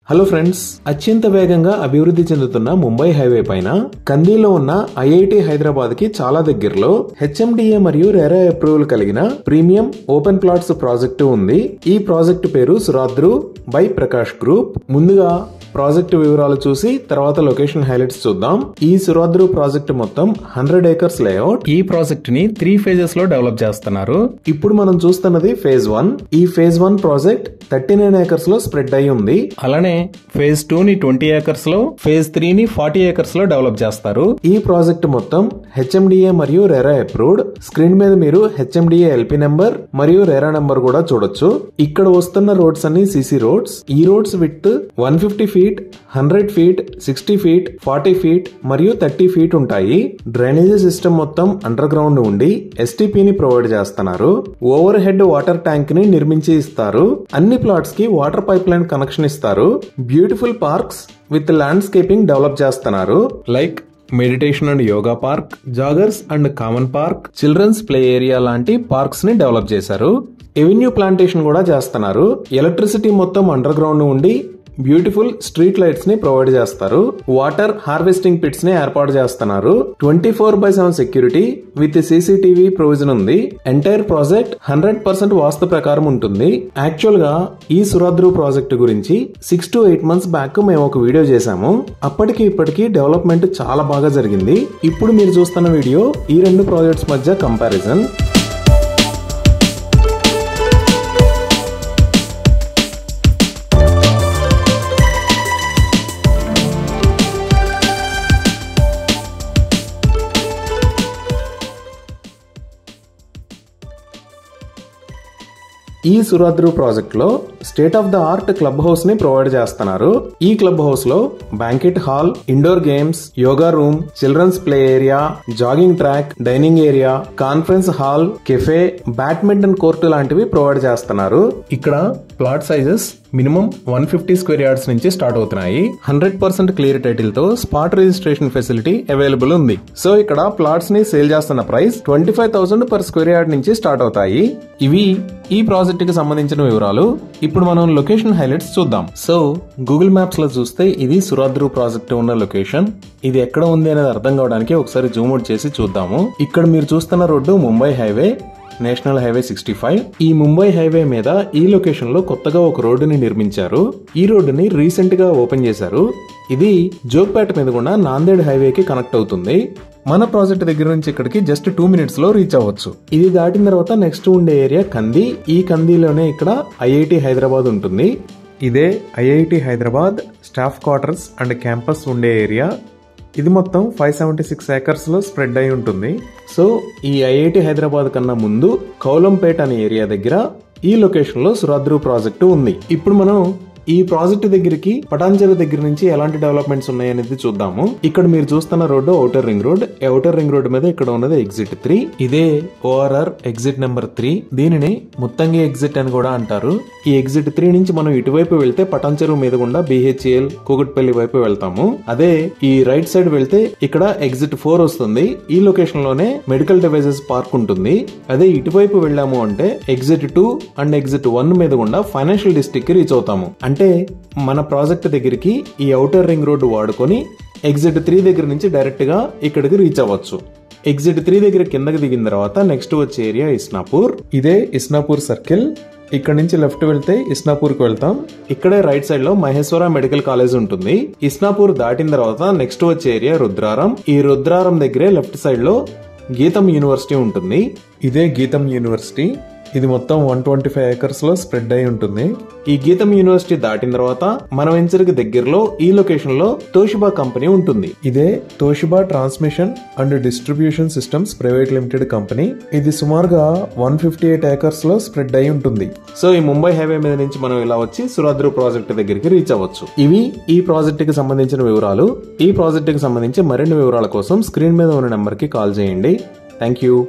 hello friends అత్యంత వేగంగా అభివృద్ధి చెందుతున్న ముంబై హైవే పైన కందీలో ఉన్న ఐఐటి హైదరాబాద్ కి చాలా దగ్గరలో హెచ్ఎండిఏ మరియు రెరా అప్రూవల్ కలిగిన ప్రీమియం ఓపెన్ ప్లాట్స్ ప్రాజెక్టు ఉంది ఈ ప్రాజెక్టు పేరు సురాద్రు బై ప్రకాష్ గ్రూప్ ముందుగా ప్రాజెక్టు వివరాలు చూసి తర్వాత లొకేషన్ హైలైట్స్ చూద్దాం ఈ సురాద్రు ప్రాజెక్టు మొత్తం హండ్రెడ్ ఏకర్స్ లేఅవుట్ ఈ ప్రాజెక్ట్ ని త్రీ ఫేజెస్ లో డెవలప్ చేస్తున్నారు ఇప్పుడు మనం చూస్తున్నది ఫేజ్ వన్ ఈ phase one project thirty nine acres లో స్ప్రెడ్ అయి ఉంది అలానే ఫేజ్ టూ ని ట్వంటీ ఏకర్స్ లో ఫేజ్ త్రీ ని ఫార్టీ ఏకర్స్ లో డెవలప్ చేస్తారు ఈ ప్రాజెక్ట్ మొత్తం హెచ్ఎండిఏ మరియు రెరా అప్రూవ్డ్ స్క్రీన్ మీద మీరు హెచ్ఎండిఏ ఎల్పి నెంబర్ మరియు రెరా నెంబర్ కూడా చూడొచ్చు ఇక్కడ వస్తున్న రోడ్స్ అన్ని సిసి రోడ్స్ ఈ roads with one fifty feet hundred feet sixty feet forty feet మరియు థర్టీ ఫీట్ ఉంటాయి డ్రైనేజీ సిస్టమ్ మొత్తం అండర్ గ్రౌండ్ ఉండి ఎస్టీపీ ని ప్రొవైడ్ చేస్తున్నారు ఓవర్ హెడ్ వాటర్ ట్యాంక్ ని నిర్మించి ఇస్తారు అన్ని ప్లాట్స్ కి వాటర్ పైప్ లైన్ కనెక్షన్ ఇస్తారు beautiful parks with landscaping develop చేస్తున్నారు like meditation and yoga park joggers and common park children's play area లాంటి పార్క్స్ ని డెవలప్ చేశారు ఎవెన్యూ ప్లాంటేషన్ కూడా చేస్తున్నారు ఎలక్ట్రిసిటీ మొత్తం అండర్ గ్రౌండ్ ఉండి బ్యూటిఫుల్ స్ట్రీట్ లైట్స్ ని ప్రొవైడ్ చేస్తారు వాటర్ హార్వెస్టింగ్ పిట్స్ ని ఏర్పాటు చేస్తున్నారు twenty four by seven security with CCTV provision ఉంది entire project hundred percent vastu ప్రకారం ఉంటుంది యాక్చువల్ గా ఈ సురాద్రు ప్రాజెక్ట్ గురించి six to eight months back మేము ఒక వీడియో చేశాము అప్పటికి ఇప్పటికి డెవలప్మెంట్ చాలా బాగా జరిగింది ఇప్పుడు మీరు చూస్తున్న వీడియో ఈ రెండు ప్రాజెక్ట్స్ మధ్య కంపారిజన్ ఈ సురాద్రు ప్రాజెక్ట్ లో state of the art club house ని ప్రొవైడ్ చేస్తున్నారు ఈ క్లబ్ హౌస్ లో banquet hall indoor games yoga room children's play area jogging track dining area conference hall cafe badminton court లాంటివి ప్రొవైడ్ చేస్తున్నారు ఇక్కడ plot sizes minimum one fifty square yards నుంచి start అవుతున్నాయి hundred percent clear title తో spot registration facility available ఉంది so ఇక్కడ plots ని sale చేస్తున్న price twenty five thousand per square yard నుంచి స్టార్ట్ అవుతాయి ఇవి ఈ ప్రాజెక్ట్ కి సంబంధించిన వివరాలు ఇప్పుడు మనం లొకేషన్ హైలైట్స్ చూద్దాం సో గూగుల్ మ్యాప్స్ లో చూస్తే ఇది సురాద్రు ప్రాజెక్ట్ ఉన్న లొకేషన్ ఇది ఎక్కడ ఉంది అనేది అర్థం కావడానికి ఒకసారి జూమ్ అవుట్ చేసి చూద్దాము ఇక్కడ మీరు చూస్తున్న road Mumbai highway national highway sixty five ఈ ముంబై హైవే మీద ఈ లొకేషన్ లో కొత్తగా ఒక రోడ్డుని నిర్మించారు ఈ రోడ్డుని రీసెంట్ గా ఓపెన్ చేశారు ఇది జోగ్పేట మీద కూడా నాందేడ్ హైవేకి కనెక్ట్ అవుతుంది మన ప్రాజెక్ట్ దగ్గర నుంచి ఇక్కడికి జస్ట్ టూ మినిట్స్ లో రీచ్ అవ్వచ్చు ఇది దాటిన తర్వాత నెక్స్ట్ ఉండే ఏరియా కంది ఈ కందిలోనే ఇక్కడ ఐఐటి హైదరాబాద్ ఉంటుంది ఇదే IIT Hyderabad staff quarters and campus ఉండే ఏరియా ఇది మొత్తం ఫైవ్ సెవెంటీ సిక్స్ ఏకర్స్ లో స్ప్రెడ్ అయి ఉంటుంది సో ఈ ఐఐటి హైదరాబాద్ కన్నా ముందు కౌలంపేట్ అనే ఏరియా దగ్గర ఈ లొకేషన్ లో సురాద్రు ప్రాజెక్టు ఉంది ఇప్పుడు మనం ఈ ప్రాజెక్ట్ దగ్గరికి పటాంజలి దగ్గర నుంచి ఎలాంటి డెవలప్మెంట్స్ ఉన్నాయనేది చూద్దాము ఇక్కడ మీరు చూస్తున్న road outer ring road outer ring road మీద ఇక్కడ ఉన్నది ఎగ్జిట్ త్రీ ఇదే ఓఆర్ఆర్ ఎగ్జిట్ నెంబర్ త్రీ దీనిని ముత్తంగి ఎగ్జిట్ అని కూడా అంటారు ఈ ఎగ్జిట్ త్రీ నుంచి మనం ఇటువైపు వెళ్తే పటాంచెరు మీద గుండా బిహెచ్ఎల్ కూకట్పల్లి వైపు వెళ్తాము అదే ఈ రైట్ సైడ్ వెళ్తే ఇక్కడ ఎగ్జిట్ ఫోర్ వస్తుంది ఈ లొకేషన్ లోనే మెడికల్ డివైజెస్ పార్క్ ఉంటుంది అదే ఇటువైపు వెళ్ళాము అంటే exit two and exit one మీద గుండా ఫైనాన్షియల్ డిస్ట్రిక్ట్ కి రీచ్ అవుతాము అంటే మన ప్రాజెక్ట్ దగ్గరికి ఈ ఔటర్ రింగ్ రోడ్డు వాడుకొని ఎగ్జిట్ త్రీ దగ్గర నుంచి డైరెక్ట్ గా ఇక్కడికి రీచ్ అవ్వచ్చు ఎగ్జిట్ త్రీ దగ్గర కిందకి దిగిన తర్వాత నెక్స్ట్ వచ్చే ఏరియా ఇస్నాపూర్ ఇదే ఇస్నాపూర్ సర్కిల్ ఇక్కడ నుంచి లెఫ్ట్ వెళ్తే ఇస్నాపూర్ కు వెళ్తాం ఇక్కడే రైట్ సైడ్ లో మహేశ్వర మెడికల్ కాలేజ్ ఉంటుంది ఇస్నాపూర్ దాటిన తర్వాత నెక్స్ట్ వచ్చే ఏరియా రుద్రారం ఈ రుద్రారం దగ్గరే లెఫ్ట్ సైడ్ లో గీతం యూనివర్సిటీ ఉంటుంది ఇదే గీతం యూనివర్సిటీ ఇది మొత్తం వన్ ట్వంటీ ఫైవ్ ఏకర్స్ లో స్ప్రెడ్ అయి ఉంటుంది ఈ గీతం యూనివర్సిటీ దాటిన తర్వాత మన వెంచర్కి దగ్గరలో ఈ లొకేషన్ లో తోషిబా కంపెనీ ఉంటుంది ఇదే Toshiba transmission and distribution systems private limited company ఇది సుమారుగా వన్ ఫిఫ్టీ ఎయిట్ ఏకర్స్ లో స్ప్రెడ్ అయి ఉంటుంది సో ఈ ముంబై హైవే మీద నుంచి మనం ఇలా వచ్చి సురాద్రు ప్రాజెక్ట్ దగ్గరికి రీచ్ అవ్వచ్చు ఇవి ఈ ప్రాజెక్ట్ కి సంబంధించిన వివరాలు ఈ ప్రాజెక్ట్ కి సంబంధించి మరిన్ని వివరాల కోసం స్క్రీన్ మీద ఉన్న నెంబర్ కి కాల్ చేయండి థ్యాంక్ యూ